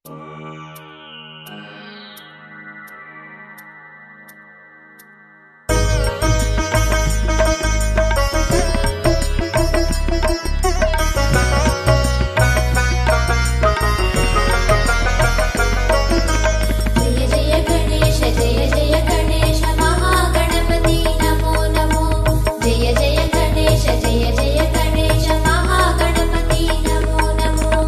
जय जय गणेश जय जय गणेश महागणपती नमो नमो जय जय गणेश जय जय गणेश महागणपती नमो नमो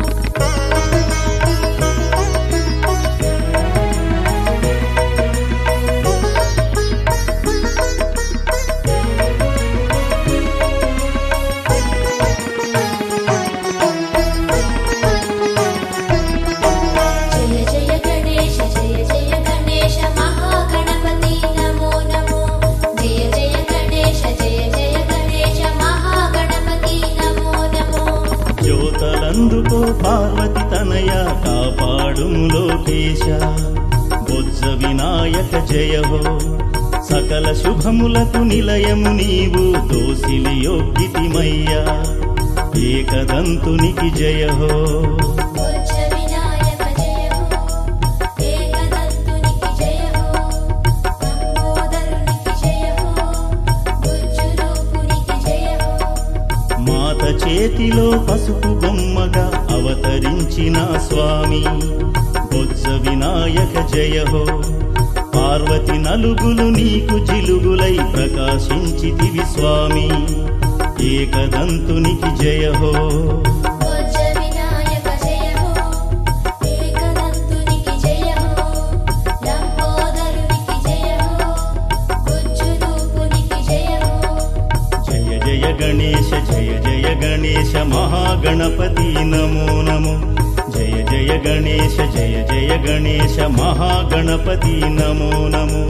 जय जय गणेश जय जय गणेश महागणपती नमो नमो जय जय गणेश जय जय गणेश महागणपती नमो नमो జ్యోతలందుకో పార్వతి తనయ కాపాడుము లోకేశ బొజ్జ వినాయక జయ హో సకల శుభములకు నిలయము నీవు దోసిలి యోగ్యతిమయ్యా ఏకదంతునికి జయ హో ఉజ్జ వినాయక జయ హో ఏకదంతునికి జయ హో లంబోదరునికి జయ హో గుజ్జు రూపునికి జయ హో మాత చేతిలో పసుపు బొమ్మగా అవతరించిన స్వామి బొజ్జ వినాయక జయ హో పార్వతి నలుగులు నీకు జిలుగులై ప్రకాశించితివి స్వామి ఏకదంతునికి జయ హో ఉజ్జ వినాయక జయ హో ఏకదంతునికి జయ హో లంబోదరునికి జయ హో గుజ్జు రూపునికి జయ హో జయ జయ గణేశ జయ జయ గణేశ మహాగణపతి నమో నమో జయ జయ గణేశ జయ జయ గణేశ మహాగణపతి నమో నమో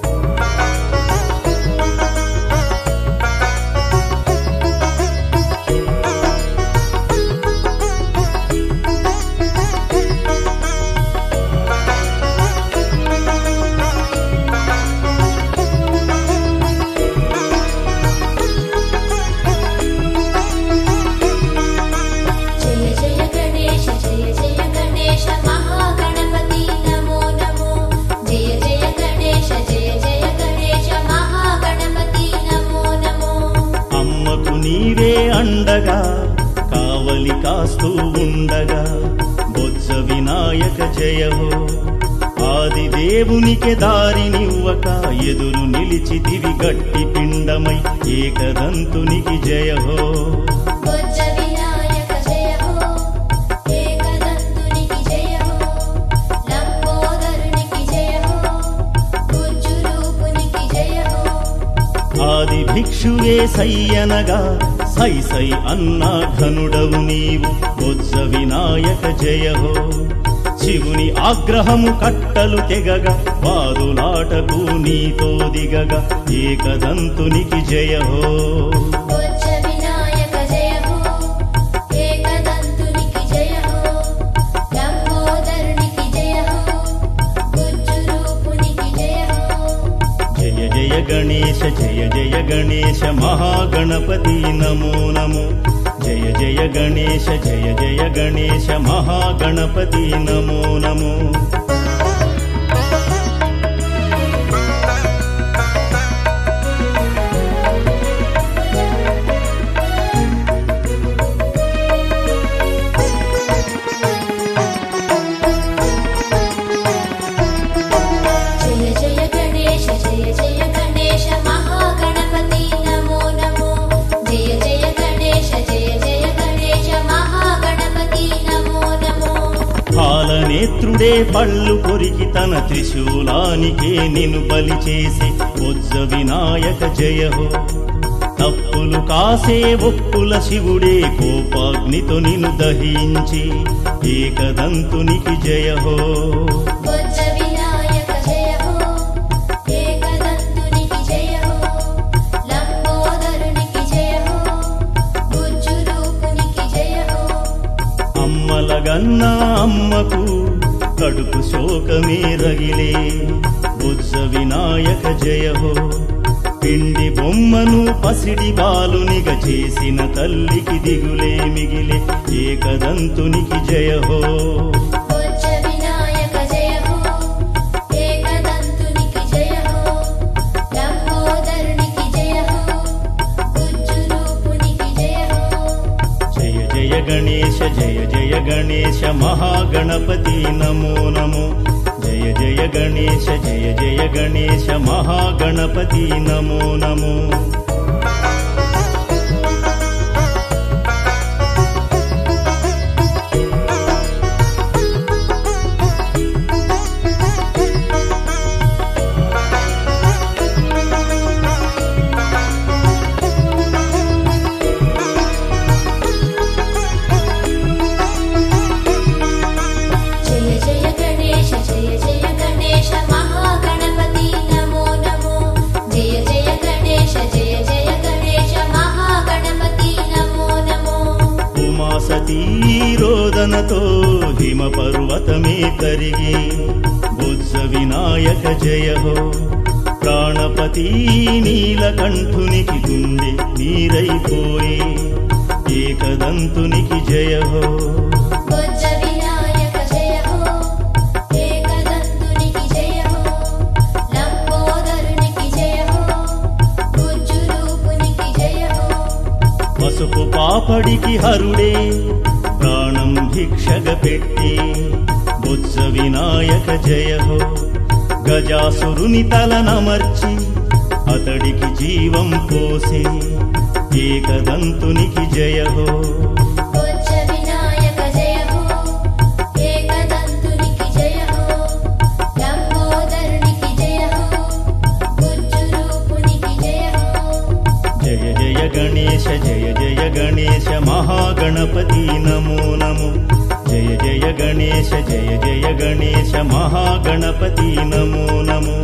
జయ జయ గణేశ జయ జయ గణేశ మహాగణపతి నమో నమో జయ జయ గణేశ జయ జయ గణేశ మహాగణపతి నమో నమో అమ్మకు నీవే అండగా కావలి కాస్తూ ఉండగా బొజ్జ వినాయక జయహో ఆది దేవునికి దారినివ్వక ఎదురు నిలిచితివి గట్టి పిండమై ఏకదంతునికి జయహో బొజ్జ వినాయక జయ హో ఏకదంతునికి జయ హో లంబోదరునికి జయ హో గుజ్జు రూపునికి జయ హో ఆది భిక్షువే సయ్యనగా సై సై అన్నా ఘనుడవు నీవు బొజ్జ వినాయక జయహో శివుని ఆగ్రహము కట్టలు తెగగా వాదులాటకు నీతో దిగగా ఏకదంతునికి జయహో బొజ్జ వినాయక జయ హో ఏకదంతునికి జయ హో లంబోదరునికి జయ హో గుజ్జు రూపునికి జయ హో జయ జయ గణేశ జయ జయ గణేశ మహాగణపతి నమో నమో జయ జయ గణేశ జయ జయ గణేశ మహాగణపతి నమో నమో జయ జయ గణేశ జయ జయ గణేశ మహాగణపతి నమో నమో జయ జయ గణేశ జయ జయ గణేశ మహాగణపతి నమో నమో పాలనేత్రుడే పళ్ళు కొరికి తన త్రిశూలానికే నిన్ను బలి చేసి బొజ్జ వినాయక జయహో తప్పులు కాసే ఒప్పుల శివుడే కోపాగ్నితో నిన్ను దహించి ఏకదంతునికి జయహో బొజ్జ వినాయక జయ హో ఏకదంతునికి జయ హో లంబోదరునికి జయ హో గుజ్జు రూపునికి జయ హో అమ్మలగన్న అమ్మకు కడుపు శోకమే రగిలే బుజ్జ వినాయక జయహో పిండి బొమ్మను పసిడి బాలునిగ చేసిన తల్లికి దిగులే మిగిలే ఏకదంతునికి జయహో బొజ్జ గణేశ జయ జయ గణేశ మహాగణపతి నమో నమో జయ జయ గణేశ జయ జయ గణేశ మహాగణపతి నమో నమో జయ జయ గణేశ జయ జయ గణేశ మహాగణపతి నమో నమో జయ జయ గణేశ జయ జయ గణేశ మహాగణపతి నమో నమో ఉమా సతీ రోదనతో హిమ పర్వతమే కరిగి బుజ్జ వినాయక జయ హో ప్రాణపతి నీలకంఠునికి గుండె నీరైపోయి ఏకదంతునికి జయ హో బొజ్జ వినాయక జయ హో ఏకదంతునికి జయ హో లంబోదరునికి జయ హో గుజ్జు రూపునికి జయ హో పసుపు పాపడికి హరుడే ప్రాణం భిక్షగ పెట్టి బుజ్జ వినాయక జయ హో గజాసురుని తలనమర్చి అతడికి జీవం పోసి ఏకదంతునికి జయ హో బొజ్జ వినాయక జయ హో ఏకదంతునికి జయ హో లంబోదరునికి జయ హో గుజ్జు రూపునికి జయ హో జయ జయ గణేశ జయ జయ గణేశ మహాగణపతి నమో నమో జయ జయ గణేశ జయ జయ గణేశ మహాగణపతి నమో నమో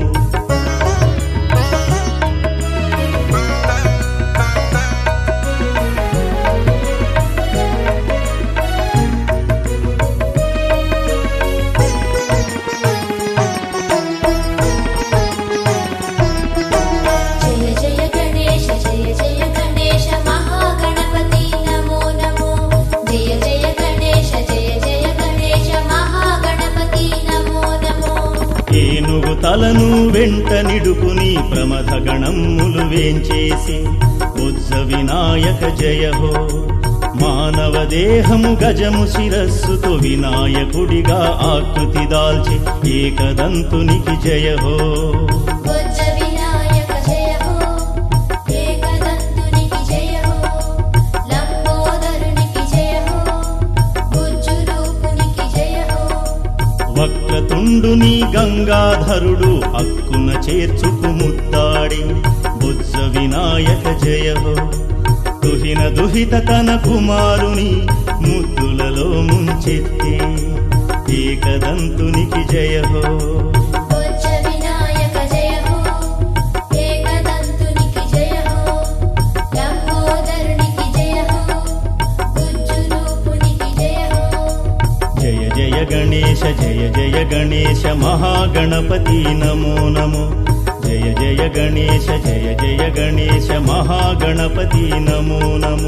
జయ జయ గణేశ జయ జయ గణేశ మహాగణపతి నమో నమో జయ జయ గణేశ జయ జయ గణేశ మహాగణపతి నమో నమో ఏనుగు తలను వెంట నిడుకుని ప్రమథ గణమ్ములు వేంచేసి బుజ్జ వినాయక జయ హో మానవ దేహము గజము శిరస్సుతో వినాయకుడిగా ఆకృతి దాల్చి ఏకదంతునికి జయ హో బొజ్జ వినాయక జయ హో ఏకదంతునికి జయ హో లంబోదరునికి జయ హో గుజ్జు రూపునికి జయ హో వక్రతుండుని గంగాధరుడు అక్కున చేర్చుకు ముత్తాడి బుజ్జ వినాయక జయ హో దుహిన దుహిత తన కుమారుని ముద్దులలో ముంచెత్తి ఏకదంతునికి జయ హో బొజ్జ వినాయక జయ హో ఏకదంతునికి జయ హో లంబోదరునికి జయ హో గుజ్జు రూపునికి జయ హో జయ జయ గణేశ జయ జయ గణేశ మహాగణపతి నమో నమో జయ జయ గణేశ జయ జయ గణేశ మహాగణపతి నమో నమో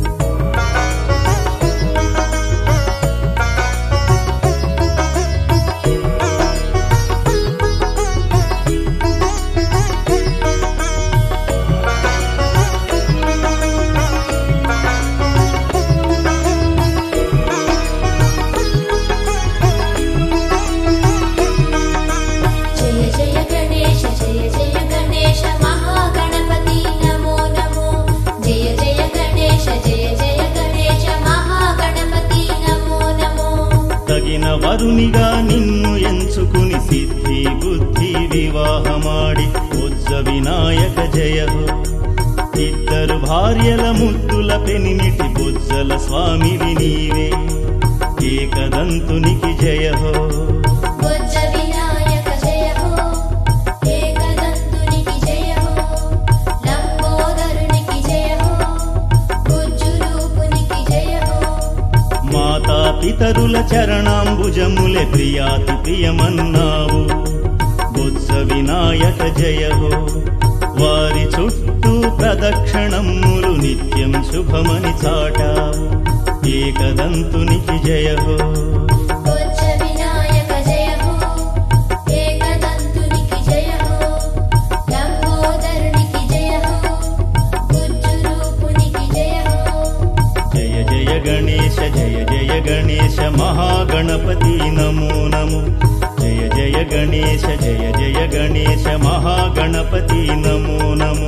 జయ జయ గణేశ జయ జయ గణేశ మహాగణపతి నమో నమో జయ జయ గణేశ జయ జయ గణేశ మహాగణపతి నమో నమో తగిన వరునిగా నిన్ను ఎంచుకుని సిద్ధి బుద్ధి వివాహమాడి ఉజ్జ వినాయక జయ హో ఇద్దరు భార్యల ముద్దుల పెనిమిటి బుజ్జల స్వామివి నీవే ఏకదంతునికి జయ హో బొజ్జ వినాయక జయ హో ఏకదంతునికి జయ హో లంబోదరునికి జయ హో గుజ్జు రూపునికి జయ హో మాతా పితరుల చరణాంబుజములే ప్రియాతి ప్రియమన్నావు బుజ్జ వినాయక జయ హో వారి చుట్టూ ప్రదక్షిణములు నిత్యం శుభమని చాటావు ఏకదంతునికి జయ హో బొజ్జ వినాయక జయ హో ఏకదంతునికి జయ హో లంబోదరునికి జయ హో గుజ్జు రూపునికి జయ హో జయ జయ గణేశ జయ గణేశ మహాగణపతి నమో నమో జయ జయ గణేశ జయ జయ గణేశ మహాగణపతి నమో నమో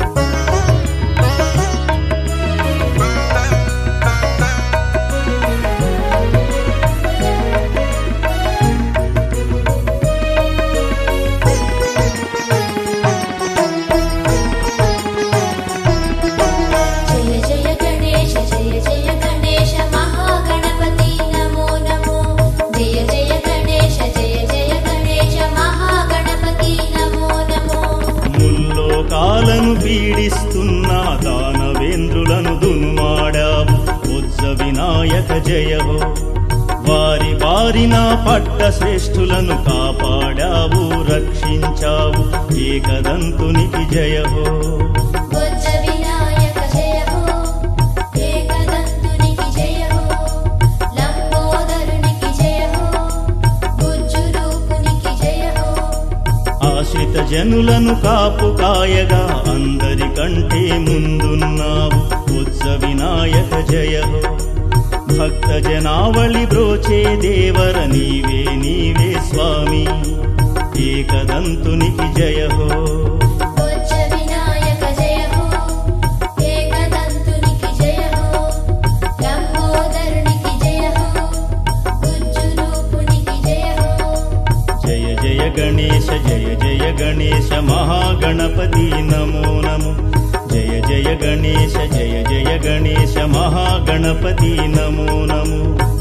జయ జయ గణేశ జయ జయ గణేశ మహాగణపతి నమో నమో జయ జయ గణేశ జయ జయ గణేశ మహాగణపతి నమో నమో ముల్లోకాలను పీడిస్తున్న దానవేంద్రులను దునుమాడావు ఉజ్జ వినాయక జయహో వారి వారిన పట్ట శ్రేష్ఠులను కాపాడావు రక్షించావు ఏకదంతునికి జయహో బొజ్జ వినాయక జయ హో ఏకదంతునికి జయ హో లంబోదరునికి జయ హో బుజ్జు రూపునికి జయ హో ఆశ్రిత జనులను కాపు కాయగా అందరికంటే ముందున్నావు ఉత్స వినాయక జయహో భక్త జనావళి బ్రోచే దేవర నీవే నీవే స్వామి ఏకదంతునికి జయహో బొజ్జ వినాయక జయ హో ఏకదంతునికి జయ హో లంబోదరునికి జయ హో బుజ్జు రూపునికి జయ హో జయ జయ గణేశ జయ జయ గణేశ మహాగణపతి నమో నమో జయ జయ గణేశ జయ జయ గణేశ మహాగణపతి నమో నమో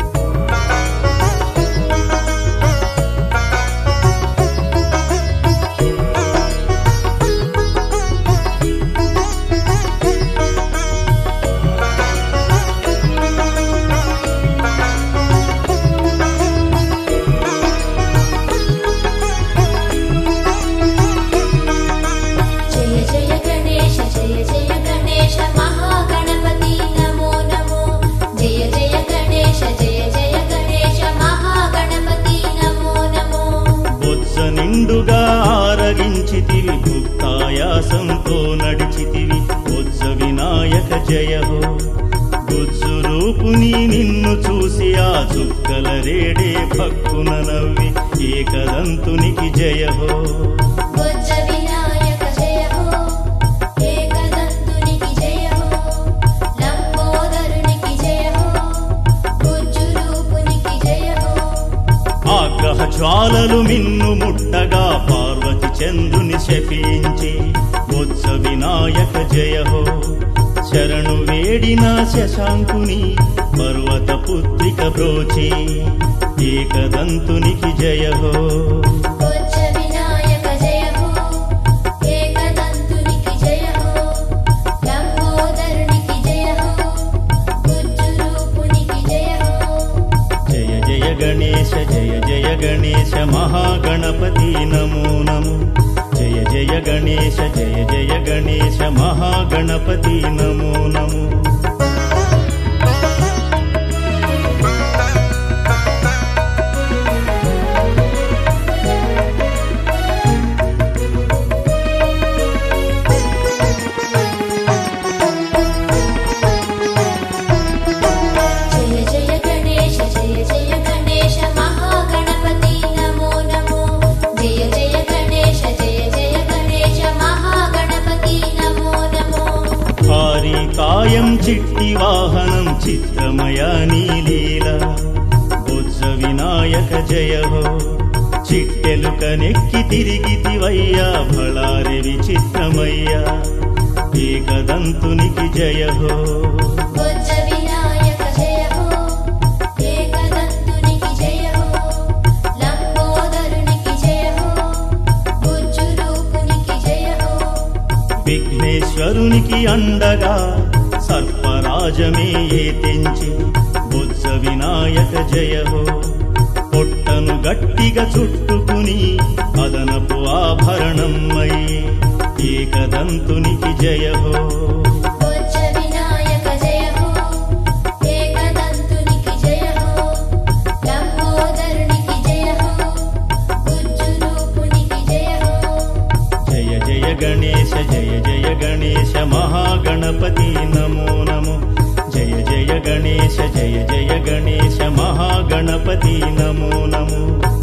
జయ జయ గణేశ జయ జయ గణేశ మహాగణపతి నమో నమో జయ జయ గణేశ జయ జయ గణేశ మహాగణపతి నమో నమో బొత్స నిండుగా ఆరగించితివి భుక్తాయాసంతో నడిచితివి బొత్స వినాయక జయహో బొత్సు రూపుని నిన్ను చూసి ఆ చుక్కల రేడే భక్కున నవ్వి ఏకదంతునికి జయహో బొజ్జ వినాయక జయ హో ఏకదంతునికి జయ హో లంబోదరునికి జయ హో బుజ్జు రూపునికి జయ హో ఆగ్రహ జ్వాలలు మిన్ను ముట్టగా పార్వతి చంద్రుని శపించి బొత్స వినాయక జయహో శరణు వేడిన శశాంకుని పర్వత పుత్రిక బ్రోచి ఏకదంతునికి జయహో బొజ్జ వినాయక జయ హో ఏకదంతునికి జయ హో లంబోదరునికి జయ హో బుజ్జు రూపునికి జయ హో జయ జయ గణేశ జయ జయ గణేశ మహాగణపతి నమో నమో జయ జయ గణేశ జయ జయ గణేశ మహాగణపతి నమో నమో జయ జయ గణేశ జయ జయ గణేశ మహాగణపతి నమో నమో జయ జయ గణేశ జయ జయ గణేశ మహాగణపతి నమో నమో భారీ కాయం చిట్టి వాహనం చిత్రమయ నీలీల బొజ్జ వినాయక జయ హో చిట్టెలుక నెక్కి తిరిగితివయ్యా భళారి విచిత్రమయ్యా ఏకదంతునికి జయ హో బొజ్జ వినాయక జయ హో ఏకదంతునికి జయ హో లంబోదరునికి జయ హో బుజ్జు రూపునికి జయ హో విఘ్నేశ్వరునికి అండగా సర్పరాజమే ఏ తెంచి బొజ్జ వినాయక జయ హో పొట్టను గట్టిగా చుట్టుకుని అదనపు ఆభరణమయ్యే ఏకదంతునికి జయ హో బొజ్జ వినాయక జయ హో ఏకదంతునికి జయ హో లంబోదరునికి జయ హో బుజ్జు రూపునికి జయ హో జయ జయ గణేశ జయ జయ గణేశ మహాగణపతి నమో నమో జయ జయ గణేశ జయ జయ గణేశ మహాగణపతి నమో నమో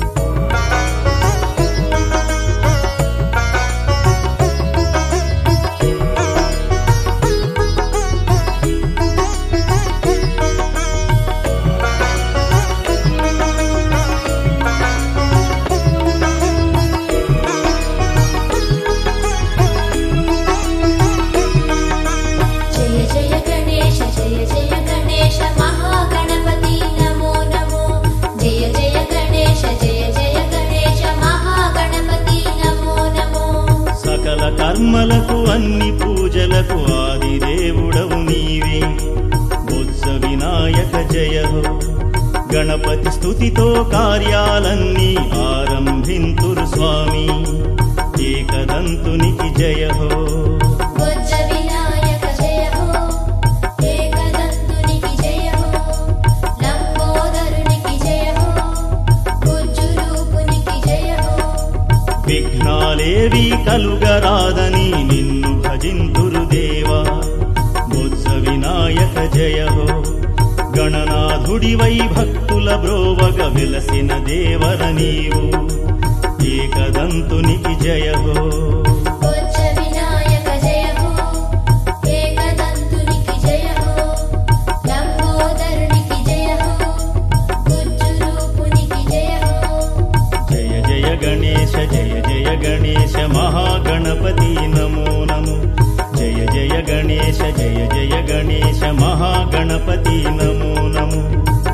జయ జయ గణేశ జయ జయ గణేశ మహాగణపతి నమో నమో జయ జయ గణేశ జయ జయ గణేశ మహాగణపతి నమో నమో సకల కర్మలకు అన్ని పూజలకు ఆది దేవుడవు నీవే బొత్స వినాయక జయ హో గణపతి స్తుతితో కార్యాలన్నీ ఆరంభింతురు స్వామి ఏకదంతునికి జయ హో బొజ్జ వినాయక జయ హో ఏకదంతునికి జయ హో లంబోదరునికి జయ హో గుజ్జు రూపునికి జయ హో విఘ్నాలేవి కలుగరాదని నిన్ను భజింతురు దేవా బొత్స వినాయక జయ హో గణనాథుడివై భక్తుల బ్రోవగ వెలసిన దేవర నీవు ఏకదంతునికి జయ హో బొజ్జ వినాయక జయ హో ఏకదంతునికి జయ హో లంబోదరునికి జయ హో గుజ్జు రూపునికి జయ హో జయ జయ గణేశ జయ జయ గణేశ మహాగణపతి నమో నమో జయ జయ గణేశ జయ జయ గణేశ మహాగణపతి నమో నమో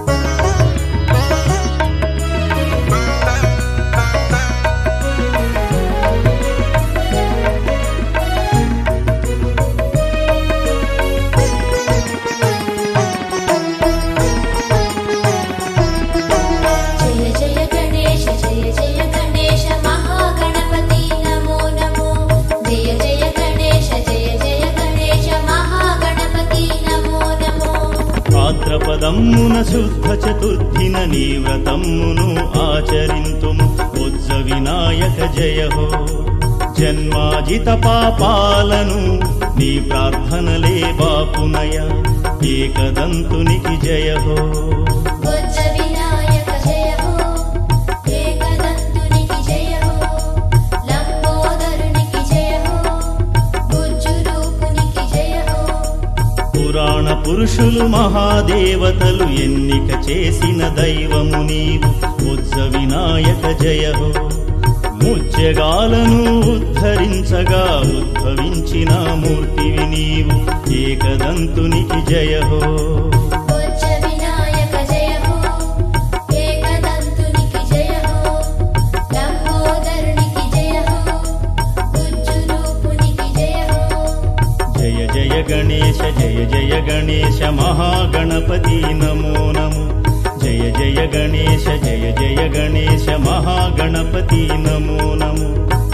జయ జయ గణేశ జయ జయ గణేశ మహాగణపతి నమో నమో జయ జయ గణేశ జయ జయ గణేశ మహాగణపతి నమో నమో భాద్రపదమ్మున శుద్ధ చతుర్థిన నీ వ్రతమ్మును ఆచరింతుము ఉజ్జ వినాయక జయ హో జన్మాజిత పాపాలను నీ ప్రార్థనలే బాపునయ ఏకదంతునికి జయ హో బొజ్జ వినాయక జయ హో ఏకదంతునికి జయ హో లంబోదరునికి జయ హో గుజ్జు రూపునికి జయ హో పురాణ పురుషులు మహాదేవతలు ఎన్నిక చేసిన దైవము నీవు ఉజ్జ వినాయక జయ హో ముజ్జగాలను ఉద్ధరించగా ఉద్భవించిన మూర్తివి నీవు ఏకదంతునికి జయ హో బొజ్జ వినాయక జయ హో ఏకదంతునికి జయ హో లంబోదరునికి జయ హో గుజ్జు రూపునికి జయ హో జయ జయ గణేశ జయ జయ గణేశ మహాగణపతి నమో నమో జయ జయ గణేశ జయ జయ గణేశ మహాగణపతి నమో నమో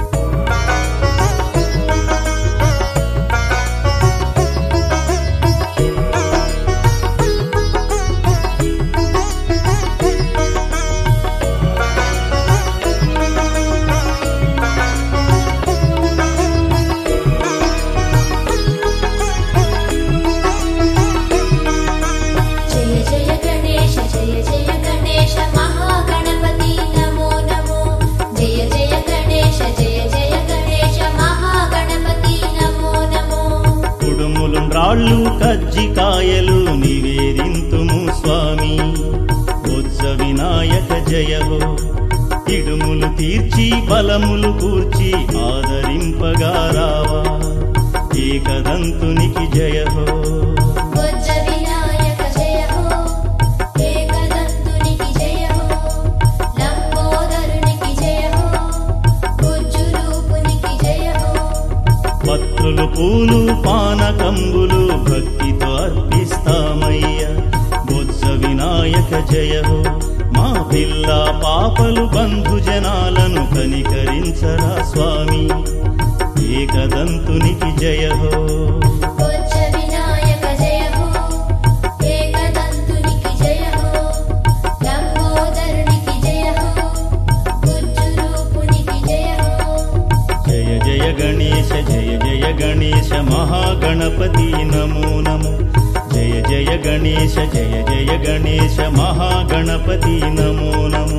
జయ జయ గణేశ జయ జయ గణేశ మహాగణపతి నమో నమో జయ జయ గణేశ జయ జయ గణేశ మహాగణపతి నమో నమో కుడుములు రాళ్ళు కజ్జికాయలు నివేదింతుము స్వామి ఉత్స వినాయక జయ హో ఇడుములు తీర్చి బలములు కూర్చి ఆదరింపగా రావా ఏకదంతునికి జయ హో బొజ్జ వినాయక జయ హో ఏకదంతునికి జయ హో లంబోదరునికి జయ హో గుజ్జు రూపునికి జయ హో పత్రులు పూలు పానకంబులు భక్తితో అర్పిస్తామయ్య బొత్స వినాయక జయ హో మా పిల్ల పాపలు బంధు జనాలను కనికరించరా స్వామి ఏకదంతునికి జయ హో బొజ్జ వినాయక జయ హో ఏకదంతునికి జయ హో లంబోదరునికి జయ హో గుజ్జు రూపునికి జయ హో జయ జయ గణేశ జయ జయ గణేశ మహాగణపతి నమో నమో జయ జయ గణేశ గణేశ జయ జయ గణేశ మహాగణపతి నమో నమో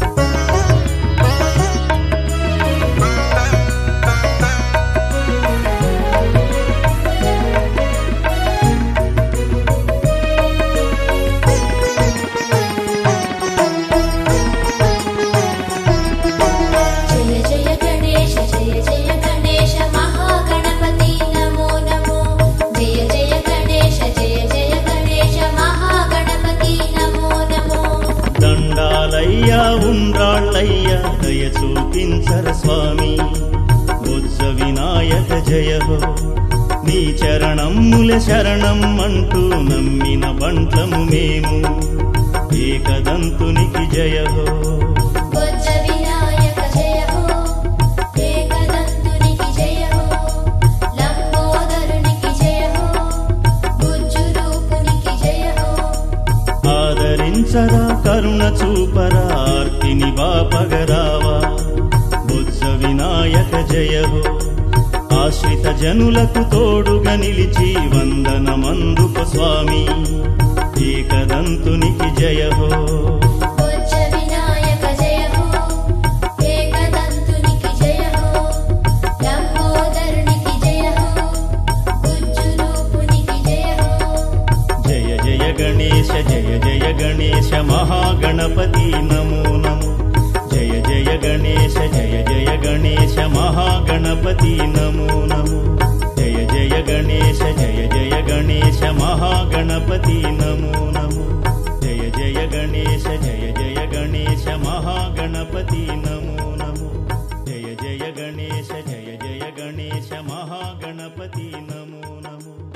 జయ జయ గణేశ జయ జయ గణేశ మహాగణపతి నమో నమో జయ జయ గణేశ జయ జయ గణేశ మహాగణపతి నమో నమో దండాలయ్యా ఉండ్రాళ్ళయ్యా దయ చూపించర స్వామి బుజ్జ వినాయక జయ హో నీ చరణమ్ముల శరణం అంటూ నమ్మిన బంట్లము మేము ఏకదంతునికి జయ హో బొజ్జ వినాయక జయ హో ఏకదంతునికి జయ హో లంబోదరునికి జయ హో బుజ్జు రూపునికి జయ హో ఆదరించరా కరుణ చూపరా ఆర్తిని బాపగరావా బుజ్జ వినాయక జయ హో ఆశ్రిత జనులకు తోడుగా నిలిచి వందనమందుకు స్వామి ఏకదంతునికి జయ హో బొజ్జ వినాయక జయ హో ఏకదంతునికి జయ హో లంబోదరునికి జయ హో బుజ్జు రూపునికి జయ హో జయ జయ గణేశ జయ జయ గణేశ మహాగణపతి నమో నమో జయ జయ గణేశ జయ జయ గణేశ మహాగణపతి నమో నమో జయ జయ గణేశ జయ జయ గణేశ మహాగణపతి నమో నమో జయ జయ గణేశ జయ జయ గణేశ మహాగణపతి నమో నమో జయ జయ గణేశ జయ జయ గణేశ మహాగణపతి నమో నమో